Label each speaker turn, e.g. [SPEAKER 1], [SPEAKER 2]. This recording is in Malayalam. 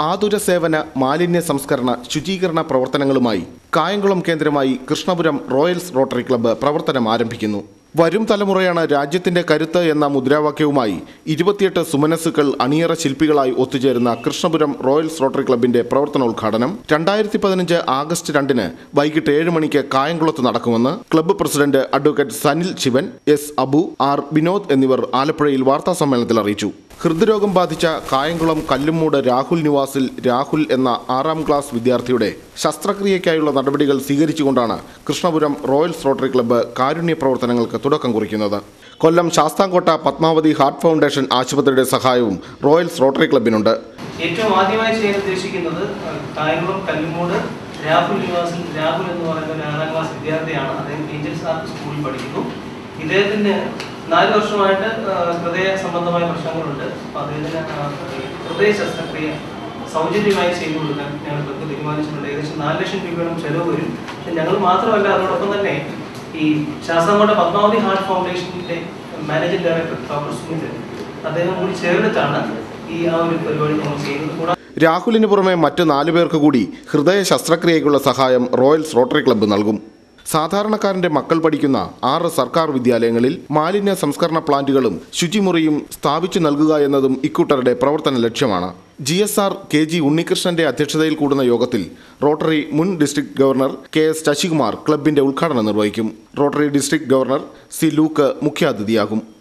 [SPEAKER 1] ആതുര സേവന മാലിന്യ സംസ്കരണ ശുചീകരണ പ്രവർത്തനങ്ങളുമായി കായംകുളം കേന്ദ്രമായി കൃഷ്ണപുരം റോയൽസ് റോട്ടറി ക്ലബ്ബ് പ്രവർത്തനം ആരംഭിക്കുന്നു വരും തലമുറയാണ് രാജ്യത്തിന്റെ കരുത്ത് എന്ന മുദ്രാവാക്യവുമായി ഇരുപത്തിയെട്ട് സുമനസ്സുകൾ അണിയറ ശില്പികളായി ഒത്തുചേരുന്ന കൃഷ്ണപുരം റോയൽസ് റോട്ടറി ക്ലബിന്റെ പ്രവർത്തനോദ്ഘാടനം രണ്ടായിരത്തി പതിനഞ്ച് ആഗസ്റ്റ് രണ്ടിന് വൈകിട്ട് ഏഴ് മണിക്ക് കായംകുളത്ത് നടക്കുമെന്ന് club president advocate Sanil Shivan S Abu R Vinod എന്നിവർ ആലപ്പുഴയിൽ വാർത്താസമ്മേളനത്തിൽ അറിയിച്ചു ഹൃദ്രോഗം ബാധിച്ച കായംകുളം കല്ലുമൂട് രാഹുൽ നിവാസിൽ രാഹുൽ എന്ന ആറാം ക്ലാസ് വിദ്യാർത്ഥിയുടെ ശസ്ത്രക്രിയയ്ക്കായുള്ള നടപടികൾ സ്വീകരിച്ചുകൊണ്ടാണ് കൃഷ്ണപുരം റോയൽസ് റോട്ടറി ക്ലബ്ബ് കാരുണ്യ പ്രവർത്തനങ്ങൾക്ക് തുടക്കം കുറിക്കുന്നത് കൊല്ലം ശാസ്താംകോട്ട പത്മാവതി ഹാർട്ട് ഫൗണ്ടേഷൻ ആശുപത്രിയുടെ സഹായവും റോയൽസ് റോട്ടറി ക്ലബിനുണ്ട്
[SPEAKER 2] ഏറ്റവും ആദ്യമായി ചെയ്യാൻ ഉദ്ദേശിക്കുന്നത് കായംകുളം കല്ലുമൂട് രാഹുൽ നിവാസിൽ രാഹുൽ എന്ന് പറയുന്ന ഒരു ആറാം ക്ലാസ് വിദ്യാർത്ഥിയാണ് അദ്ദേഹം ഏഞ്ചൽസ് ആർട്ട് സ്കൂളിൽ പഠിക്കുന്നു ഇദ്ദേഹത്തിന് നാല് വർഷമായിട്ട് ആ, ഹൃദയ സംബന്ധമായ പ്രശ്നങ്ങളുണ്ട് അപ്പോൾ അദ്ദേഹത്തിന് ആ, ഹൃദയ ശസ്ത്രക്രിയ സൗജന്യമായി ചെയ്തു കൊടുക്കാൻ ഞങ്ങൾ ക്ലബ്ബ് തീരുമാനിച്ചിട്ടുണ്ട് ഏകദേശം നാല് ലക്ഷം രൂപയോളം ചെലവ് വരും പക്ഷെ ഞങ്ങൾ മാത്രമല്ല അതോടൊപ്പം തന്നെ ഈ ശാസ്താംകോട്ട പത്മാവതി ഹാർട്ട് ഫൗണ്ടേഷനിലെ മാനേജിംഗ് ഡയറക്ടർ ഡോക്ടർ സുമിത് അദ്ദേഹം കൂടി ചേർന്നിട്ടാണ് ഈ ആ ഒരു പരിപാടി നമ്മൾ ചെയ്യുന്നത് കൂടാതെ
[SPEAKER 1] രാഹുലിന് പുറമെ മറ്റ് നാലു പേർക്ക് കൂടി ഹൃദയ ശസ്ത്രക്രിയയ്ക്കുള്ള സഹായം റോയൽസ് റോട്ടറി ക്ലബ്ബ് നൽകും സാധാരണക്കാരന്റെ മക്കൾ പഠിക്കുന്ന ആറ് സർക്കാർ വിദ്യാലയങ്ങളിൽ മാലിന്യ സംസ്കരണ പ്ലാന്റുകളും ശുചിമുറിയും സ്ഥാപിച്ചു നൽകുക എന്നതും ഇക്കൂട്ടരുടെ പ്രവർത്തന ലക്ഷ്യമാണ് G S R K G ഉണ്ണികൃഷ്ണന്റെ അധ്യക്ഷതയിൽ കൂടുന്ന യോഗത്തിൽ റോട്ടറി മുൻ district governor K S Sasikumar ക്ലബിന്റെ ഉദ്ഘാടനം നിർവഹിക്കും rotary district governor C Luke മുഖ്യാതിഥിയാകും